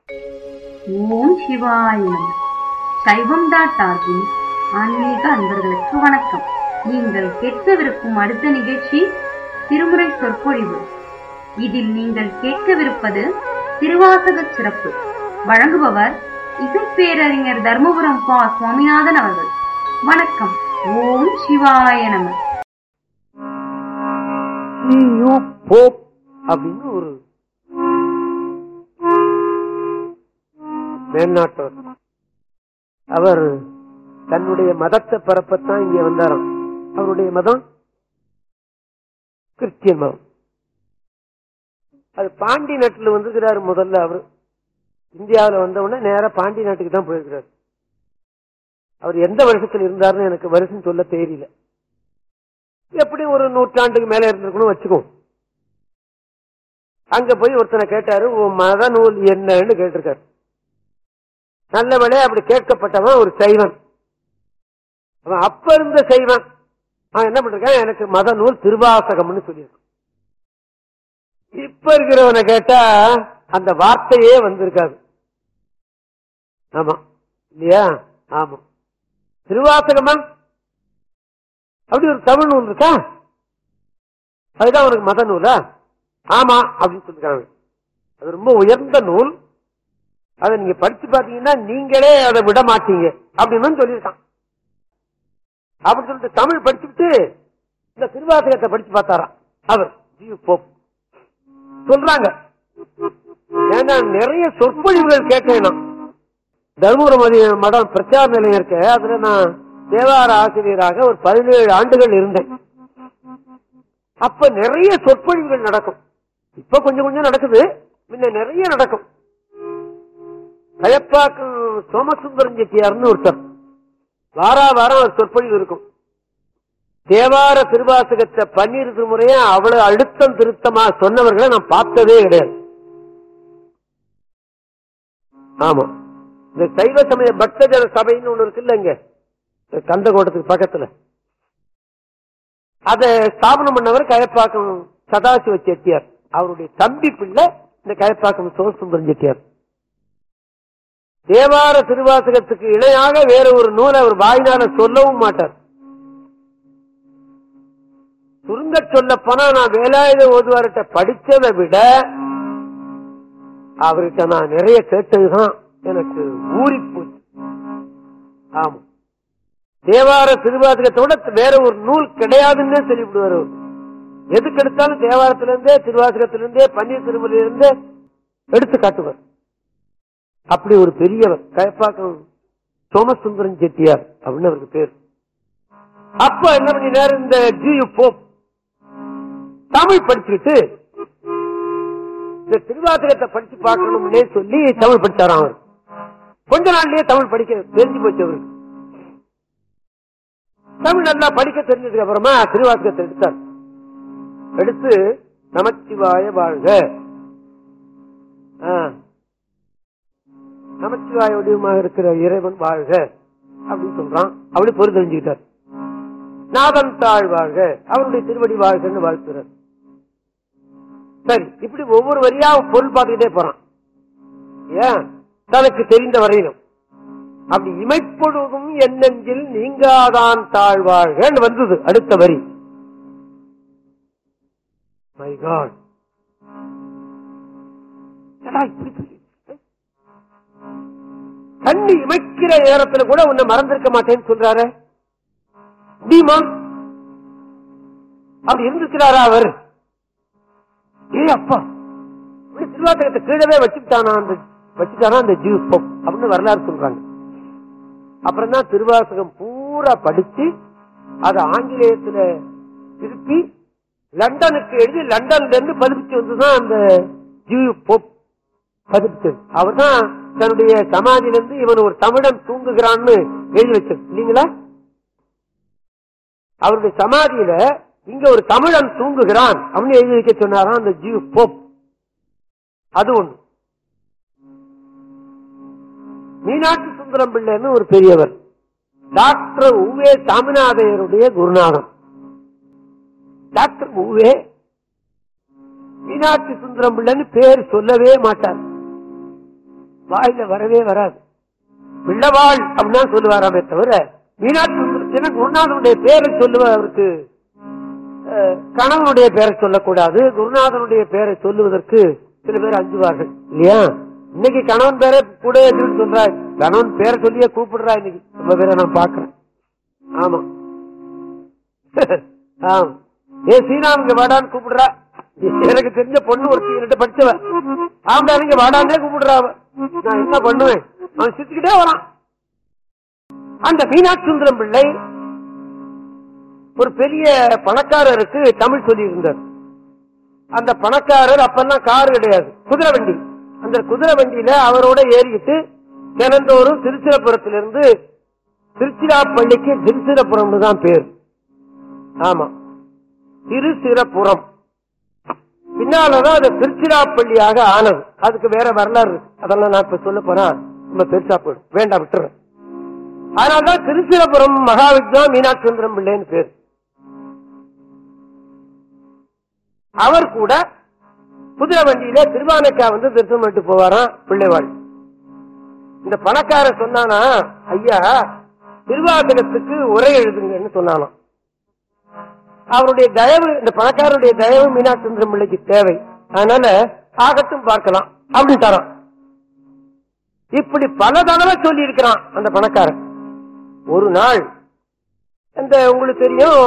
ஓம் சிவாய நம சைவம் டாட் ஆர்கின் ஆன்மீக அன்பர்களுக்கு வணக்கம் நீங்கள் கேட்கவிருக்கும் அடுத்த நிகழ்ச்சி திருமுறை சொற்பொழிவு இதில் நீங்கள் கேட்கவிருப்பது திருவாசக சிறப்பு வழங்குபவர் இசைப்பேரறிஞர் தர்மபுரம் பா சுவாமிநாதன் அவர்கள் வணக்கம் ஓம் சிவாய நம யூ போப் அப்படின்னு ஒரு மேல்நாட்டவர் அவர் தன்னுடைய மதத்தை பரப்பத்தான் இங்க வந்தாராம் அவருடைய மதம் கிறிஸ்டியன் மதம் அது பாண்டி நாட்டுல வந்துக்கிறாரு முதல்ல அவரு இந்தியாவில் வந்த உடனே நேரா பாண்டி நாட்டுக்கு தான் போயிருக்கிறார் அவர் எந்த வருஷத்துல இருந்தாருன்னு எனக்கு வருஷம் சொல்ல தெரியல எப்படி ஒரு நூற்றாண்டுக்கு மேல இருந்திருக்கணும் வச்சுக்கோ அங்க போய் ஒருத்தனை கேட்டாரு உன் மத நூல் என்னன்னு கேட்டிருக்காரு நல்லவளே அப்படி கேட்கப்பட்டவன் ஒரு சைவன் அவன் அப்ப இருந்த சைவன் அவன் என்ன பண்ணிருக்கான் எனக்கு மத நூல் திருவாசகம்னு சொல்லியிருக்கான் இப்ப இருக்கிறவனை கேட்டா அந்த வார்த்தையே வந்திருக்காது ஆமா இல்லையா ஆமா திருவாசகமா அப்படி ஒரு தமிழ் நூல் இருக்கா அதுதான் உனக்கு மத நூலா ஆமா அப்படின்னு சொல்லிருக்காங்க அது ரொம்ப உயர்ந்த நூல் அதை நீங்க படிச்சு பாத்தீங்கன்னா நீங்களே அதை விட மாட்டீங்க அப்படின்னு சொல்லியிருக்கான் அப்படி சொல்லிட்டு தமிழ் படிச்சுட்டு இந்த திருவாசகத்தை படிச்சு பார்த்தாராம் அவர் ஜி போப் சொல்றாங்க ஏன்னா நிறைய சொற்பொழிவுகள் கேட்டேன் நான் தர்மபுரம் மதி- மடம் பிரச்சார நிலையம் இருக்க அதுல நான் தேவார ஆசிரியராக ஒரு பதினேழு ஆண்டுகள் இருந்தேன் அப்ப நிறைய சொற்பொழிவுகள் நடக்கும் இப்ப கொஞ்சம் கொஞ்சம் நடக்குது முன்ன நிறைய நடக்கும் கயப்பாக்கம் சோமசுந்தரம் செட்டியார்னு ஒருத்தர் வாரா வாரம் ஒரு சொற்பொழிவு இருக்கும் தேவார திருவாசகத்தை பன்னீர் திருமுறைய அவ்வளவு அழுத்தம் திருத்தமா சொன்னவர்களை நான் பார்த்ததே கிடையாது ஆமா இந்த சைவ சமய பக்தஜன சபைன்னு ஒண்ணு இருக்கு இல்லைங்க கந்தகோட்டத்துக்கு பக்கத்துல அதை ஸ்தாபனம் பண்ணவர் கயப்பாக்கம் சதாசிவ செட்டியார் அவருடைய தம்பி பிள்ளை இந்த கயப்பாக்கம் சிவசுந்தரம் செட்டியார் தேவார திருவாசகத்துக்கு இணையாக வேற ஒரு நூலை அவர் வாயினால சொல்லவும் மாட்டார் சுருங்க சொல்ல போனா நான் வேலாயுத ஓதுவார்கிட்ட படிச்சதை விட அவர்கிட்ட நான் நிறைய கேட்டதுதான் எனக்கு ஊறி போச்சு ஆமா தேவார திருவாசகத்தோட வேற ஒரு நூல் கிடையாதுன்னே சொல்லிவிடுவார் அவர் எதுக்கு எடுத்தாலும் தேவாரத்திலிருந்தே திருவாசகத்திலிருந்தே பன்னீர் திருமலையிலிருந்தே எடுத்து காட்டுவார் அப்படி ஒரு பெரியவர் கயப்பாக்கம் சோமசுந்தரன் செட்டியார் அப்படின்னு அவருக்கு பேர் அப்ப என்ன பண்ணினார் இந்த ஜி போப் தமிழ் படிச்சுட்டு இந்த திருவாசகத்தை படிச்சு பார்க்கணும்னே சொல்லி தமிழ் படிச்சாராம் அவர் கொஞ்ச நாள்லயே தமிழ் படிக்க தெரிஞ்சு போச்சு அவருக்கு தமிழ் நல்லா படிக்க தெரிஞ்சதுக்கு அப்புறமா திருவாசகத்தை எடுத்தார் எடுத்து நமச்சிவாய வாழ்க ஆ. நமச்சிவாய வடிவமாக இருக்கிற இறைவன் வாழ்க அப்படின்னு சொல்றான் அப்படி பொருள் தெரிஞ்சுக்கிட்டார் நாதன் தாழ் வாழ்க அவருடைய திருவடி வாழ்கன்னு வாழ்த்துறார் சரி இப்படி ஒவ்வொரு வரியா பொருள் பார்த்துக்கிட்டே போறான் ஏன் தனக்கு தெரிந்த வரையிலும் அப்படி இமைப்பொழுதும் என்னெஞ்சில் நீங்காதான் தாழ்வாழ்கன்னு வந்தது அடுத்த வரி மை காட் கண்ணு இமைக்கிற நேரத்துல கூட உன்னை மறந்திருக்க மாட்டேன்னு சொல்றாரு முடியுமா அப்படி இருந்திருக்கிறாரா அவர் ஏ அப்பா இப்படி திருவாசகத்தை கீழவே வச்சுட்டானா அந்த வச்சுட்டானா அந்த ஜூஸ் அப்படின்னு வரலாறு சொல்றாங்க அப்புறம் தான் திருவாசகம் பூரா படிச்சு அதை ஆங்கிலேயத்துல திருப்பி லண்டனுக்கு எழுதி லண்டன்ல இருந்து பதிப்பிச்சு வந்துதான் அந்த ஜூ போப் பதிப்பிச்சது அவர் தான் தன்னுடைய சமாதியிலிருந்து இவன் ஒரு தமிழன் தூங்குகிறான்னு எழுதி வச்சது இல்லீங்களா அவருடைய சமாதியில இங்க ஒரு தமிழன் தூங்குகிறான் அப்படின்னு எழுதி வைக்க சொன்னாராம் அந்த ஜீவ் போப் அது ஒண்ணு மீனாட்சி சுந்தரம் பிள்ளைன்னு ஒரு பெரியவர் டாக்டர் உவே சாமிநாதையருடைய குருநாதன் டாக்டர் உவே மீனாட்சி சுந்தரம் பிள்ளைன்னு பேர் சொல்லவே மாட்டார் வாயில வரவே வராது பிள்ளவாள் அப்படின்னு சொல்லுவாராமே தவிர மீனாட்சி சுந்தரத்தின குருநாதனுடைய பேரை சொல்லுவார் அவருக்கு அஹ், கணவனுடைய பேரை சொல்லக்கூடாது குருநாதனுடைய பேரை சொல்லுவதற்கு சில பேர் அஞ்சுவார்கள் இல்லையா இன்னைக்கு கணவன் பேரை கூட எதுன்னு சொல்றாரு கணவன் பேரை சொல்லியே கூப்பிடுறா இன்னைக்கு ரொம்ப பேரை நான் பாக்குறேன் ஆமா ஆமா ஏ சீனாம் இங்க வாடான்னு கூப்பிடுறா எனக்கு தெரிஞ்ச பொண்ணு ஒரு என்கிட்ட படிச்சவ ஆமா இங்க வாடான்னே கூப்பிடுறா அவ. நான் என்ன பண்ணுவேன் அவன் சிரிச்சுக்கிட்டே வரான் அந்த மீனாட்சி சுந்தரம் பிள்ளை ஒரு பெரிய பணக்காரருக்கு தமிழ் சொல்லி இருந்தார் அந்த பணக்காரர் அப்பெல்லாம் கார் கிடையாது குதிரை வண்டி அந்த குதிரை வண்டியில அவரோட ஏறிக்கிட்டு தினந்தோறும் திருச்சிரபுரத்திலிருந்து திருச்சிராப்பள்ளிக்கு திருச்சிரபுரம்னு தான் பேர் ஆமா திருச்சிரபுரம் பின்னாலதான் அது திருச்சிராப்பள்ளியாக ஆனது அதுக்கு வேற வரலாறு இருக்கு அதெல்லாம் நான் இப்ப சொல்ல போனா நம்ம பெருசா போயிடும் வேண்டாம் விட்டுறேன் அதனாலதான் திருச்சிரபுரம் மகாவித்யா மீனாட்சி சுந்தரம் பிள்ளைன்னு பேர் அவர் கூட குதிரை வண்டியில திருவானைக்கா வந்து திருத்தம் பண்ணிட்டு போவாராம் பிள்ளைவாள் இந்த பணக்காரர் சொன்னானா ஐயா திருவாசகத்துக்கு உரை எழுதுங்கன்னு சொன்னானாம் அவருடைய தயவு இந்த பணக்காரருடைய தயவு மீனாட்சி சுந்தரம் பிள்ளைக்கு தேவை அதனால ஆகட்டும் பார்க்கலாம் அப்படின்னு தரான் இப்படி பல தடவை சொல்லி இருக்கிறான் அந்த பணக்காரன் ஒரு நாள் இந்த உங்களுக்கு தெரியும்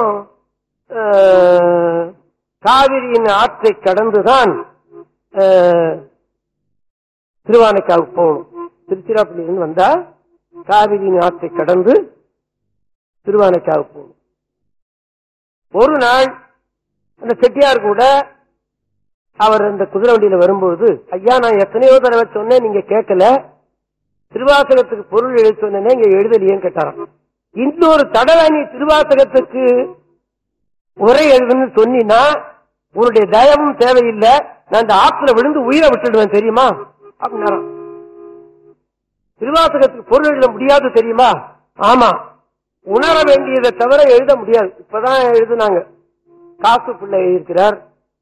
அஹ், காவிரியின் ஆற்றை கடந்துதான் அஹ், திருவானைக்காவுக்கு போகணும் திருச்சிராப்பள்ளியிலிருந்து வந்தா காவிரியின் ஆற்றை கடந்து திருவானைக்காவுக்கு போகணும் ஒரு நாள் அந்த செட்டியார் கூட அவர் அந்த குதிரை வண்டியில வரும்போது ஐயா நான் எத்தனையோ தடவை சொன்னேன் நீங்க கேட்கல திருவாசகத்துக்கு பொருள் எழுத சொன்னேனே இங்க எழுதலையேன்னு கேட்டாராம் இன்னொரு தடவை நீ திருவாசகத்துக்கு உரை எழுதுன்னு சொன்னீன்னா உன்னுடைய தயவும் தேவையில்லை நான் இந்த ஆத்துல விழுந்து உயிரை விட்டுடுவேன் தெரியுமா அப்படின்னாராம் திருவாசகத்துக்கு பொருள் எழுத முடியாது தெரியுமா ஆமா உணர வேண்டியதை தவிர எழுத முடியாது இப்பதான் எழுதுனாங்க காசு பிள்ளை எழுதியிருக்கிறார்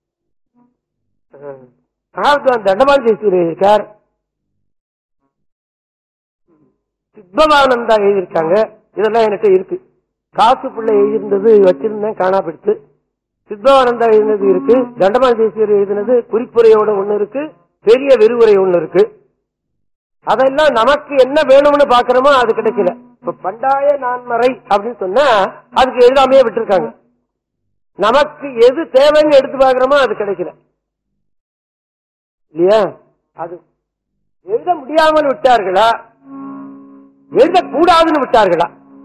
மகாத்மான் தண்டமான் ஜெயசூர் எழுதியிருக்கார் சித்பவானந்தா எழுதியிருக்காங்க இதெல்லாம் என்கிட்ட இருக்கு காசு பிள்ளை எழுதியிருந்தது வச்சிருந்தேன் காணா போயிடுச்சு சித்பவானந்தா எழுதினது இருக்கு தண்டமான் ஜெயசூர் எழுதினது குறிப்புரையோட ஒண்ணு இருக்கு பெரிய விரிவுரை ஒண்ணு இருக்கு அதெல்லாம் நமக்கு என்ன வேணும்னு பாக்குறோமோ அது கிடைக்கல இப்ப பண்டாய நான்மறை அப்படின்னு சொன்னா அதுக்கு எழுதாமையே விட்டுருக்காங்க நமக்கு எது தேவைன்னு எடுத்து பாக்குறோமோ அது கிடைக்கல இல்லையா அது எழுத முடியாமல் விட்டார்களா எழுதக்கூடாதுன்னு விட்டார்களா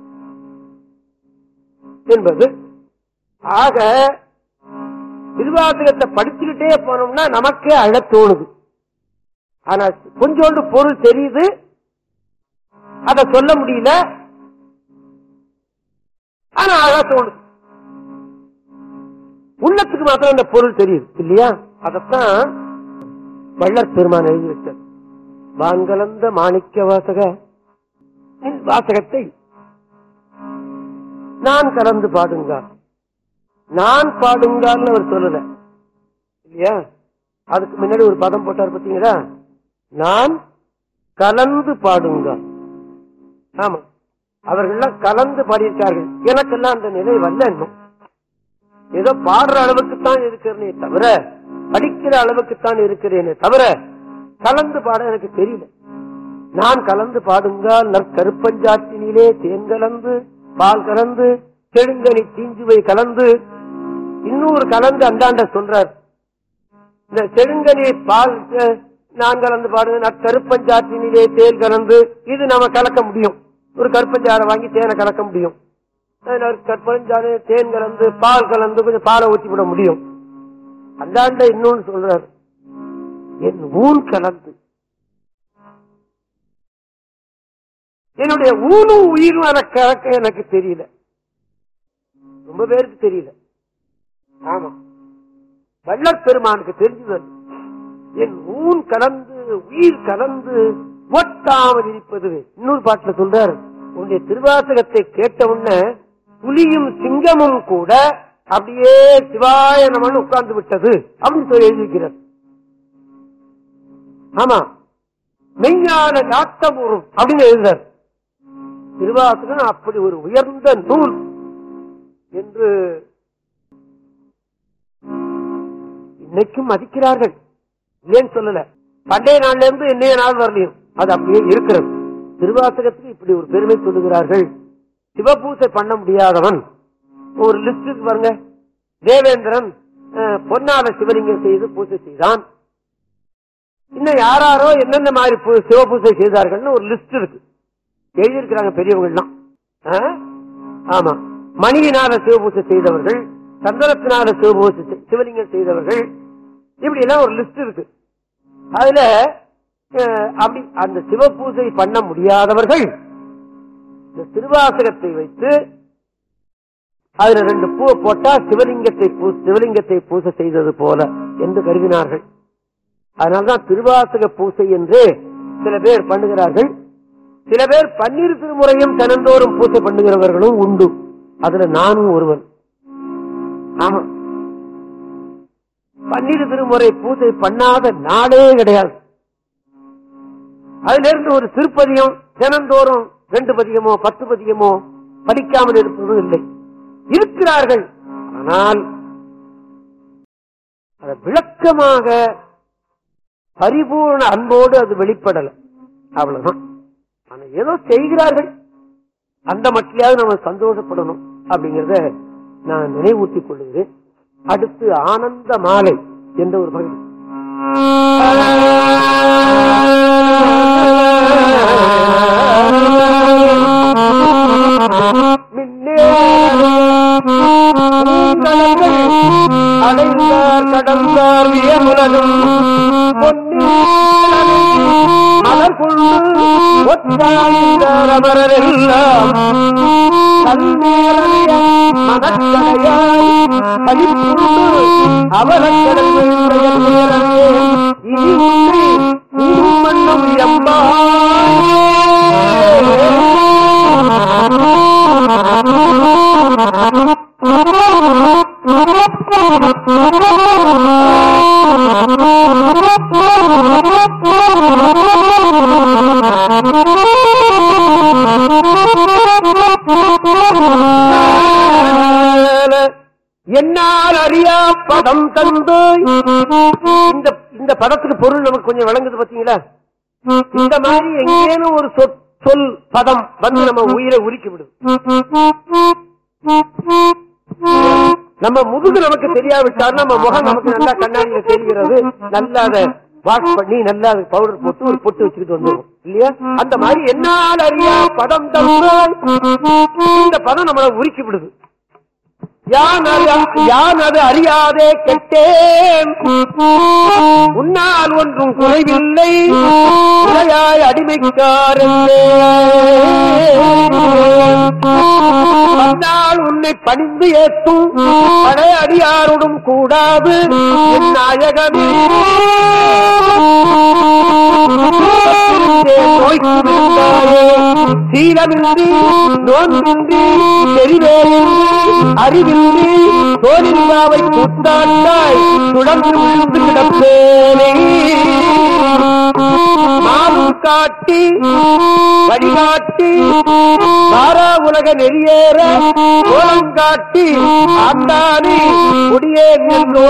என்பது ஆக திருவாசகத்தை படிச்சுக்கிட்டே போனோம்னா நமக்கே அழத் தோணுது ஆனா கொஞ்சோண்டு பொருள் தெரியுது அத சொல்ல முடியல ஆனா அழ தோணுது உள்ளத்துக்கு மாத்திரம் அந்த பொருள் தெரியுது இல்லையா அதத்தான் வள்ளற் பெருமான் எழுதி வச்சார் வான்கலந்த மாணிக்க வாசக என் வாசகத்தை நான் கலந்து பாடுங்க நான் பாடுங்கன்னு அவர் சொல்லல இல்லையா அதுக்கு முன்னாடி ஒரு பதம் போட்டார் பாத்தீங்களா நான் கலந்து பாடுங்க ஆமா அவர்கள்லாம் கலந்து பாடியிருக்கார்கள் எனக்கெல்லாம் அந்த நிலை வரல இன்னும் ஏதோ பாடுற அளவுக்கு தான் இருக்கிறேனே தவிர படிக்கிற அளவுக்கு தான் இருக்கிறேனே தவிர கலந்து பாட எனக்கு தெரியல நான் கலந்து பாடுங்கால் நற்கருப்பஞ்சாற்றினிலே தேன் கலந்து பால் கலந்து செழுங்கனி தீஞ்சுவை கலந்து இன்னொரு கலந்து அந்தாண்ட சொல்றார் இந்த செழுங்கனி பால் அஹ், நான் கலந்து பாடுவேன் நற்கருப்பஞ்சாற்றினிலே தேன் கலந்து இது நம்ம கலக்க முடியும் ஒரு கருப்பஞ்சாறை வாங்கி தேனை கலக்க முடியும் அதுல ஒரு கற்பஞ்சாறு தேன் கலந்து பால் கலந்து கொஞ்சம் பாலை ஊத்தி விட முடியும் அந்தாண்ட இன்னொன்னு சொல்றாரு என் ஊன் கலந்து என்னுடைய ஊனும் உயிரும் எனக்கு கலக்க எனக்கு தெரியல ரொம்ப பேருக்கு தெரியல ஆமா வள்ளற் பெருமானுக்கு தெரிஞ்சது அது. என் ஊன் கலந்து உயிர் கலந்து ஒட்டாமல் இருப்பது இன்னொரு பாட்டுல சொல்றார் உன்னுடைய திருவாசகத்தை கேட்ட உடனே புலியும் சிங்கமும் கூட அப்படியே சிவாய நமன் உட்கார்ந்து விட்டது அப்படின்னு சொல்லி எழுதியிருக்கிறார் ஆமா மெய்ஞான நாட்டமுறும் அப்படின்னு எழுதுறார் திருவாசகம் அப்படி ஒரு உயர்ந்த நூல் என்று இன்னைக்கும் மதிக்கிறார்கள் ஏன் சொல்லல பண்டைய நாள்ல இருந்து இன்னைய நாள் வரலையும் அது அப்படியே இருக்கிறது திருவாசகத்துக்கு இப்படி ஒரு பெருமை சொல்லுகிறார்கள் சிவபூசை பண்ண முடியாதவன் ஒரு லிஸ்ட் பாருங்க தேவேந்திரன் அஹ், பொன்னால சிவலிங்கம் செய்து பூஜை செய்தான் இன்னும் யாராரோ என்னென்ன மாதிரி பூ- சிவபூஜை செய்தார்கள்னு ஒரு லிஸ்ட் இருக்கு எழுதியிருக்கிறாங்க பெரியவங்கள்லாம் ஆ? ஆமா மணியினால சிவபூஜை செய்தவர்கள் சந்தனத்தினால சிவபூஜை செய்- சிவலிங்கம் செய்தவர்கள் இப்படி எல்லாம் ஒரு லிஸ்ட் இருக்கு அதுல அஹ், அப்படி அந்த சிவபூஜை பண்ண முடியாதவர்கள் இந்த திருவாசகத்தை வைத்து அதுல ரெண்டு பூவை போட்டா சிவலிங்கத்தை பூ- சிவலிங்கத்தை பூஜை செய்தது போல என்று கருதினார்கள் அதனால்தான் திருவாசக பூசை என்று சில பேர் பண்ணுகிறார்கள் சில பேர் பன்னீர் திருமுறையும் தினந்தோறும் பூசை பண்ணுகிறவர்களும் உண்டு அதுல நானும் ஒருவன் ஆமா பன்னீர் திருமுறை பூஜை பண்ணாத நாளே கிடையாது அதுல இருந்து ஒரு திருப்பதியம் தினந்தோறும் ரெண்டு பதியமோ பத்து பதியமோ படிக்காமல் இருப்பதும் இல்லை இருக்கிறார்கள் ஆனால் அதை விளக்கமாக பரிபூர்ண அன்போடு அது வெளிப்படல அவ்வளவுதான் ஆனா ஏதோ செய்கிறார்கள் அந்த மட்டிலாவது நம்ம சந்தோஷப்படணும் அப்படிங்கறத நான் நினைவூட்டிக் கொள்கிறேன் அடுத்து ஆனந்த மாலை என்ற ஒரு பகுதி மின்னே பூங்கலங்கள் அடைந்தார் கடந்தார் வியமுலகம் பொன்னீர் மலர் கொண்டு ஒற்றாய்ந்தார் அமரரெல்லாம் கல்நேரறிய மனக்கடையாய் கழிப்புண்டு அவலக்கடல்கள் பெயர் நேரவே இனி உன்னை கூடும் மண்ணும் என்னால் அறியா படம் தந்து இந்த இந்த படத்துக்கு பொருள் நமக்கு கொஞ்சம் விளங்குது பாத்தீங்களா இந்த மாதிரி எங்கேனும் ஒரு சொற்- சொல் பதம் வந்து நம்ம உயிரை உருக்கி விடும் நம்ம முதுகு நமக்கு தெரியாவிட்டால் நம்ம முகம் நமக்கு நல்லா கண்ணாடியில தெரிகிறது நல்லா அதை வாஷ் பண்ணி நல்லா அது பவுடர் போட்டு ஒரு பொட்டு வச்சுக்கிட்டு வந்துடும் இல்லையா அந்த மாதிரி என்னால் அறியா பதம் தந்து இந்த பதம் நம்மளை உருக்கி விடுது யான் அது யான் அது அறியாதே கெட்டேன் உன்னால் ஒன்றும் குறைவில்லை உரையாய் அடிமைக்காரே வந்தால் உன்னை பணிந்து ஏத்தும் பழைய அடியாருடன் கூடாது என் நாயகமே நோய்க்கு விழுந்தாயே சீலமின்றி நோன்பின்றி தெரிவேயின்றி அறிவின்றி தோலில்லாவை கூத்தாட்டாய் சுழந்து விழுந்து கிடப்பேனே மாலும் காட்டி வழிகாட்டி சாரா உலக நெறியேற கோலம் காட்டி ஆண்டானி குடியே நின்றோ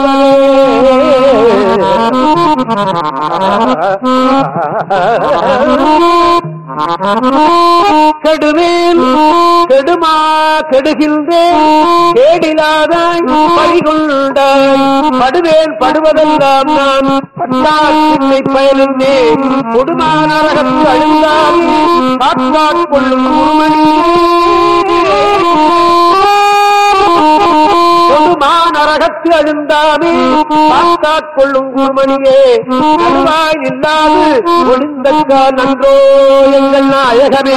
கெடுவேன் கெடுமா கெடுகின்றேன் கேடிலாதாய் பறிகொண்டாய் படுவேன் படுவதெல்லாம் நான் பட்டால் பிள்ளை பயனின்றேன் கொடுமானரகத்து அழுந்தாமே காற்றாட் கொள்ளும் கொடுமானரகத்து அழுந்தாமே காற்றாட் கொள்ளும் குருமணியே நடுவாய் இல்லாது ஒளிந்தக்கா நன்றோ எங்கள் நாயகமே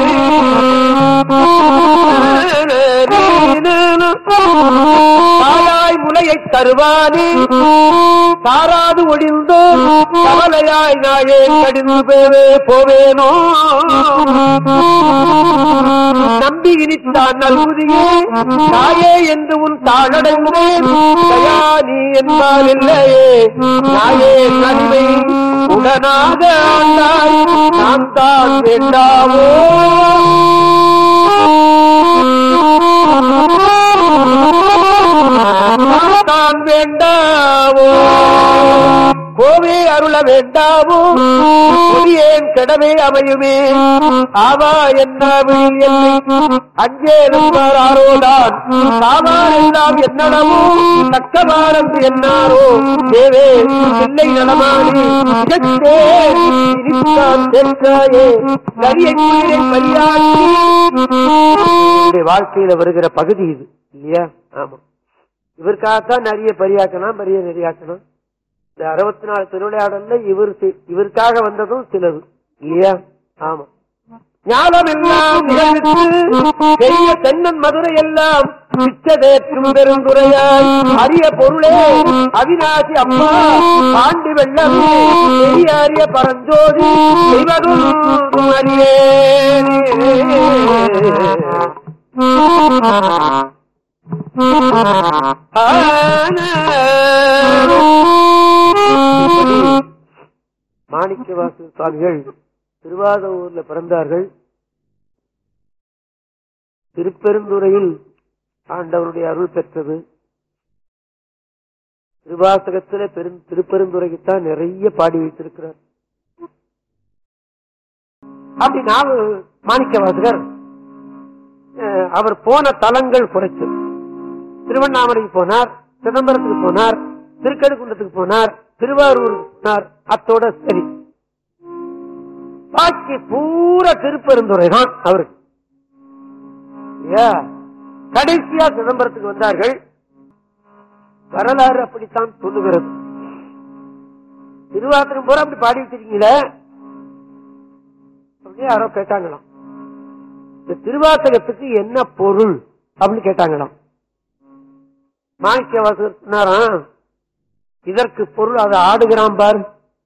தாயாய் முலையை தருவானே தாராது ஒடிந்து கவலையாய் நாயே கடிந்து போவே போவேனோ நம்பி இனித்தான் நல்குதியே தாயே என்று உன் தாழடைந்தேன் தயா நீ என்பால் இல்லையே நாயே நன்மை உடனாக ஆண்டாய் நாம் தான் வேண்டாவோ நாம் தான் வேண்டாவோ கோவே அருள வேண்டாவோ கொடியேன் கடமை அமையுமே ஆவா என்ன விழி என்னை அங்கே ஆரோதான் சாவார் எல்லாம் என்னடமோ தக்கவாரம் என்னாரோ தேவே இல்லை நலமானி இதற்கே இனித்தான் சேர்க்காயே நரியை குளிரை பரியாற்றி என்னுடைய வாழ்க்கையில வருகிற பகுதி இது இல்லையா ஆமா இவருக்காகத்தான் நிறைய பரியாக்கணும் பெரிய நெறியாக்கணும் இந்த அறுபத்தி நாலு திருவிளையாடல்ல இவர் சி- இவருக்காக வந்ததும் சிலது இல்லையா ஆமா ஞானம் எல்லாம் நிகழ்த்து பெரிய தென்னன் மதுரை எல்லாம் சிச்சதேற்றும் பெருந்துரையாய் அரிய பொருளே அவிநாசி அம்மா பாண்டி வெள்ளமே பெரிய அரிய பரஞ்சோதி செய்வதும் மாணிக்கவாசு சுவாமிகள் திருவாதூர்ல பிறந்தார்கள் திருப்பெருந்துறையில் ஆண்டவருடைய அருள் பெற்றது திருவாசகத்துல பெரும் திருப்பெருந்துறைக்குத்தான் நிறைய பாடி வைத்திருக்கிறார் அப்படி நான் மாணிக்கவாசகர் அஹ், அவர் போன தலங்கள் குறைச்சு திருவண்ணாமலைக்கு போனார் சிதம்பரத்துக்கு போனார் திருக்கடுக்குன்றத்துக்கு போனார் திருவாரூருக்கு போனார் அத்தோட சரி பாக்கி பூரா திருப்பெருந்துறை தான் அவருக்கு இல்லையா? கடைசியா சிதம்பரத்துக்கு வந்தார்கள் வரலாறு அப்படித்தான் சொல்லுகிறது திருவாத்திரம் பூரா அப்படி பாடி வச்சிருக்கீங்களே அப்படின்னு யாரோ கேட்டாங்களாம் இந்த திருவாசகத்துக்கு என்ன பொருள் அப்படின்னு கேட்டாங்களாம் மாணிக்கவாசகர் சொன்னாராம் இதற்கு பொருள் அதை ஆடுகிறான் பார்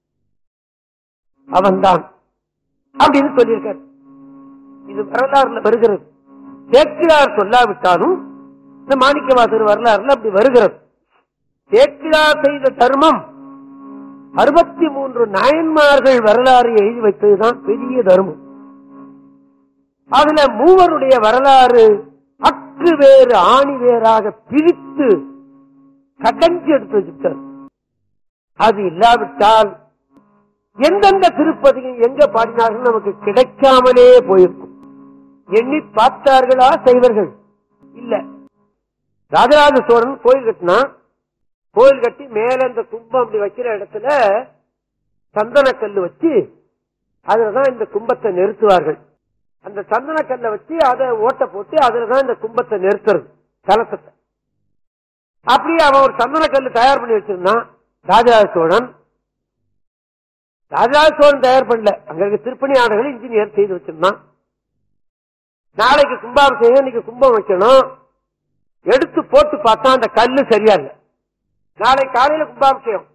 அவன்தான் அப்படின்னு சொல்லியிருக்கார் இது வரலாறுல வருகிறது சேக்கிழார் சொல்லாவிட்டாலும் இந்த மாணிக்கவாசகர் வரலாறுல அப்படி வருகிறது சேக்கிழார் செய்த தர்மம் அறுபத்தி மூன்று நாயன்மார்கள் வரலாறு எழுதி வைத்ததுதான் பெரிய தர்மம் அதுல மூவருடைய வரலாறு அக்கு வேறு ஆணி வேறாக பிரித்து கடைஞ்சு எடுத்து வச்சுட்டார் அது இல்லாவிட்டால் எந்தெந்த திருப்பதியும் எங்க பாடினார்கள் நமக்கு கிடைக்காமலே போயிருக்கும் எண்ணி பார்த்தார்களா செய்வர்கள் இல்ல ராஜராஜ சோழன் கோயில் கட்டினா கோயில் கட்டி மேல இந்த கும்பம் அப்படி வைக்கிற இடத்துல சந்தனக்கல்லு வச்சு அதுலதான் இந்த கும்பத்தை நிறுத்துவார்கள் அந்த சந்தனக்கல்லை வச்சு அதை ஓட்ட போட்டு அதுலதான் இந்த கும்பத்தை நிறுத்துறது கலசத்தை அப்படியே அவன் ஒரு சந்தனக்கல்லு தயார் பண்ணி வச்சிருந்தான் ராஜராஜ சோழன் ராஜராஜ சோழன் தயார் பண்ணல அங்க இருக்க திருப்பணி ஆடைகள் இன்ஜினியர் செய்து வச்சிருந்தான் நாளைக்கு கும்பாபிஷேகம் இன்னைக்கு கும்பம் வைக்கணும் எடுத்து போட்டு பார்த்தா அந்த கல்லு சரியா இல்ல நாளை காலையில கும்பாபிஷேகம்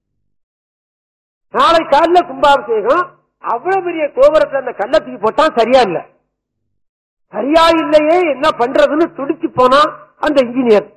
நாளை காலையில கும்பாபிஷேகம் அவ்வளவு பெரிய கோபுரத்துல அந்த கல்லை தூக்கி போட்டா சரியா இல்ல சரியா இல்லையே என்ன பண்றதுன்னு துடிச்சு போனா அந்த இன்ஜினியர்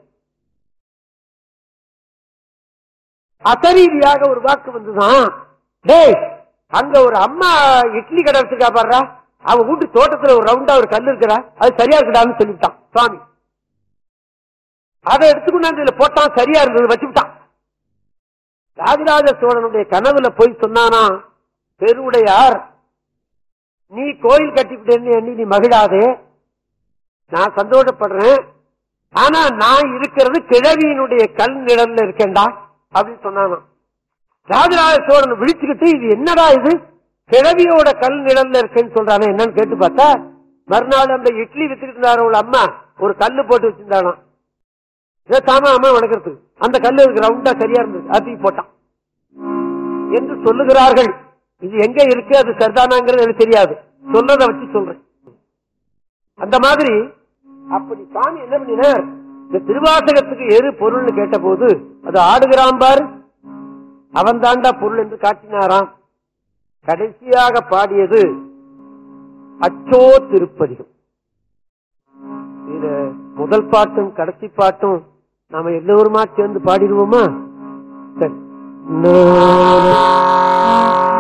அசரீதியாக ஒரு வாக்கு வந்துதான் டேய் அங்க ஒரு அம்மா இட்லி கடை வச்சிருக்கா பாடுறா அவ வீட்டு தோட்டத்துல ஒரு ரவுண்டா ஒரு கல் இருக்கிறா அது சரியா இருக்குடான்னு சொல்லிவிட்டான் சுவாமி அதை எடுத்துக்கொண்டு இதுல போட்டான் சரியா இருந்தது வச்சுவிட்டான் ராஜராஜ சோழனுடைய கனவுல போய் சொன்னானா பெருவுடையார் நீ கோயில் கட்டிவிட்டேன்னு எண்ணி நீ மகிழாதே நான் சந்தோஷப்படுறேன் ஆனா நான் இருக்கிறது கிழவியினுடைய கல் நிழல்ல இருக்கேன்டா அப்படின்னு சொன்னானா ராஜராஜ சோழன் விழிச்சுக்கிட்டு இது என்னடா இது கிழவியோட கல் நிழல்ல இருக்கேன்னு சொல்றானே என்னன்னு கேட்டு பார்த்தா மறுநாள் அந்த இட்லி வித்துக்கிட்டு இருந்தாரு உள்ள அம்மா ஒரு கல்லு போட்டு வச்சிருந்தானா இதை தாமா அம்மா வணக்கறதுக்கு அந்த கல்லு இருக்கு ரவுண்டா சரியா இருந்தது அது தூக்கி போட்டான் என்று சொல்லுகிறார்கள் இது எங்க இருக்கு அது சரிதானாங்கிறது எனக்கு தெரியாது சொல்றத வச்சு சொல்றேன் அந்த மாதிரி அப்படி சாமி என்ன பண்ணினார் இந்த திருவாசகத்துக்கு எது பொருள்னு கேட்ட போது அது ஆடுகிறான் பாரு அவன் தாண்டா பொருள் என்று காட்டினாராம் கடைசியாக பாடியது அச்சோ திருப்பதிகம் இது முதல் பாட்டும் கடைசி பாட்டும் நாம எல்லோருமா சேர்ந்து பாடிடுவோமா சரி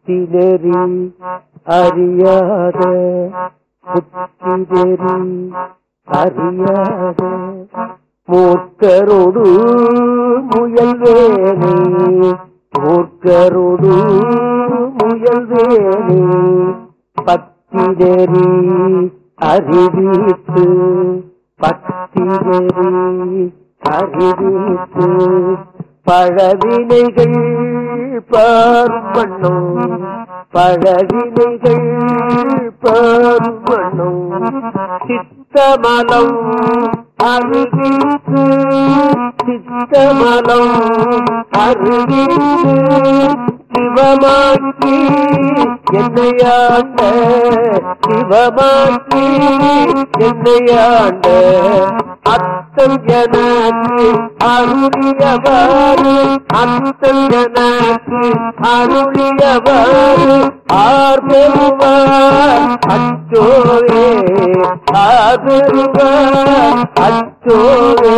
பக்தி நெறி அறியாத புத்தி நெறி அறியாத மூர்க்கரோடு முயல்வேனே மூர்க்கரோடு முயல்வேனே பக்தி நெறி அறிவித்து பக்தி நெறி அறிவித்து பழவினைகள் பார்மண்ணும் பழவினைகள் பார்மண்ணும் சித்தமலம் அறிவித்து சித்தமலம் அறிவித்து சிவமாக்கி என்னையாண்ட சிவமாக்கி என்னையாண்ட அத்தம் எனக்கு அருளியவாறு அத்தம் எனக்கு அருளியவாறு ஆர் பெறுவார் அச்சோவே ஆர் பெறுவார் அச்சோவே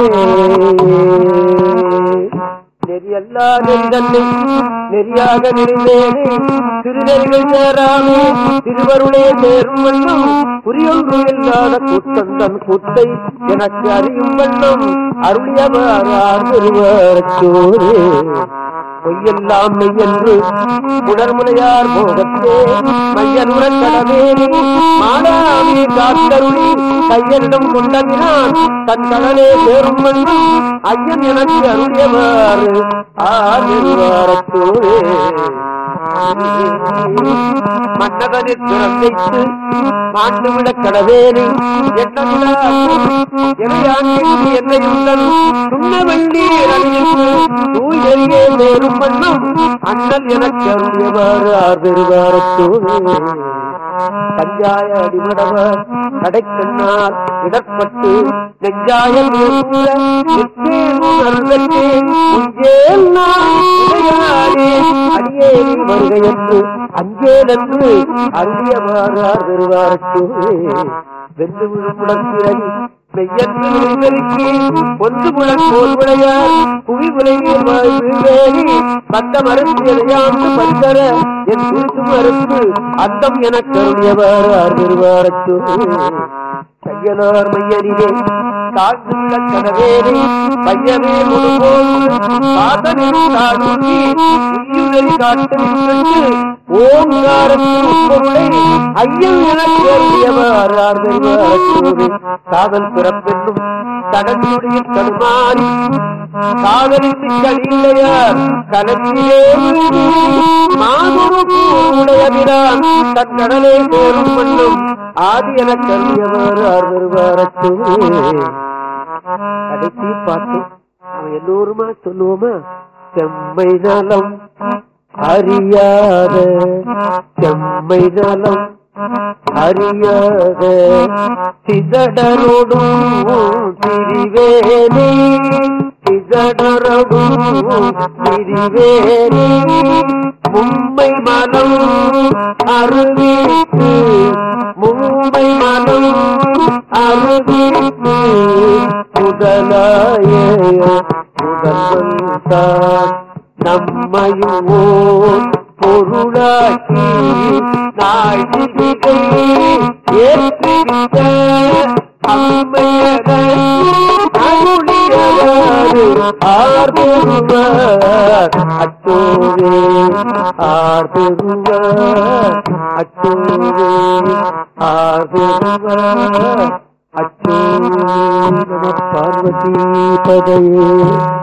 நெறியல்லா நெறிதல்லை நெறியாக நெறிந்தேனே திருநெறிகள் சேராமே திருவருளே சேரும் வண்ணம் குறியொன்று இல்லாத கூத்தந்தன் கூத்தை எனக்கு அறியும் வண்ணம் அருளியவார் திருவரச்சோரே பொய்யெல்லாம் மெய்யென்று உணர்முனையார் போகத்தே மையனுடன் கடவேனி மாடாமே காத்தருளி கையனிடம் கொண்டவினான் தன் கடலே சேரும் வண்ணம் ஐயன் எனக்கு அருளியவாறு ஆறுவாரத்தோரே மன்னவனை திறந்தைத்து மாண்டுவிட கடவேனி என்னையாண்டிற்கு என்னையுள்ளன் சுண்ணவள்ளி அணியிற்கு தூயறியே வேறும் வண்ணம் அண்ணல் எனக்கு அருளியவாறு ஆறுவாரத்தோரே பஞ்சாய அடிமடவர் கடைக்கண்ணால் இடப்பட்டு நெஞ்சாயம் அடியேறி வருகையன்று அஞ்சேலன்று அருளியவாறார் பெறுவாருக்கு வெந்து விழுப்புடற்கிறடி மெய்யன்று விளைவெலுக்கி ஒன்று முழக் கோல்விளையார் புவி உலகில் வாழ்வேலி பந்த மறுத்து எதையாண்டு பந்தர என் திருத்து மறுத்து அந்தம் எனக் கருணியவர் அருவாரத்து கையனார் மையனிலே தாழ்ந்துள்ள கனவேனே மையமே முழுபோல் பாதனில் தாழ்த்தி உயிரை காட்டு விட்டு ஓங்காரத்தின் உட்பொருளை ஐயன் எனக் கருணியவர் அருவாரத்து காதல் பிறப்பென்னும் கடலுடைய கருமாறி காதலித்து கலில்லையார் கலத்திலே மாதுரு உடையவிரான் தன் கடலை சேரும் பண்ணும் ஆதி என கருதியவர் வருவாரத்து கடைசி பாட்டு அவன் எல்லோருமா சொல்லுவோமா செம்மை நலம் அறியாத செம்மை நலம் அறியாத சிதடரோடும் திரிவேனே சிதடரோடும் திரிவேனே மும்பை மனம் அருவித்து மும்பை மனம் அருவித்து முதலாய முதல்வன் தான் நம்மையும் பொருளாக்கி நாழிகை ஏற்றிவிட்ட அம்மையர அருளியவாறு ஆர்வருவர் அச்சோவே ஆர்வருவர் அச்சோவே ஆர்வருவர் அச்சோவே நம பார்வதி பதையே